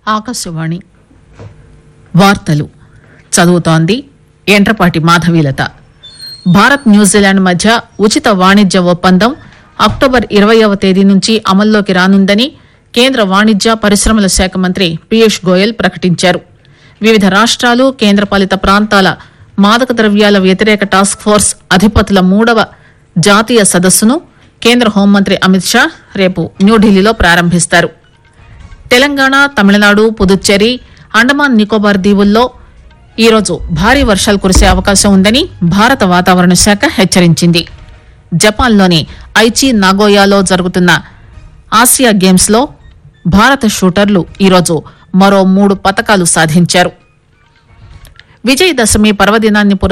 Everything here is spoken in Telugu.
ఆకాశవాణి వార్తలు చదువుతోంది ఎంట్రపాటి మాధవీలత భారత్ న్యూజిలాండ్ మధ్య ఉచిత వాణిజ్య ఒప్పందం అక్టోబర్ ఇరవయవ తేదీ నుంచి అమల్లోకి రానుందని కేంద్ర వాణిజ్య పరిశ్రమల శాఖ మంత్రి పీయూష్ గోయల్ ప్రకటించారు వివిధ రాష్ట్రాలు కేంద్రపాలిత ప్రాంతాల మాదక ద్రవ్యాల వ్యతిరేక టాస్క్ ఫోర్స్ అధిపతుల మూడవ జాతీయ సదస్సును కేంద్ర హోంమంత్రి అమిత్ షా రేపు న్యూఢిల్లీలో ప్రారంభిస్తారు తెలంగాణ తమిళనాడు పుదుచ్చేరి అండమాన్ నికోబార్ దీవుల్లో ఈరోజు భారీ వర్షాలు కురిసే అవకాశం ఉందని భారత వాతావరణ శాఖ హెచ్చరించింది జపాన్లోని ఐచి నాగోయాలో జరుగుతున్న ఆసియా గేమ్స్ లో భారత షూటర్లు ఈరోజు మరో మూడు పతకాలు సాధించారు విజయదశమి పర్వదినాన్ని పురస్కరించుకుని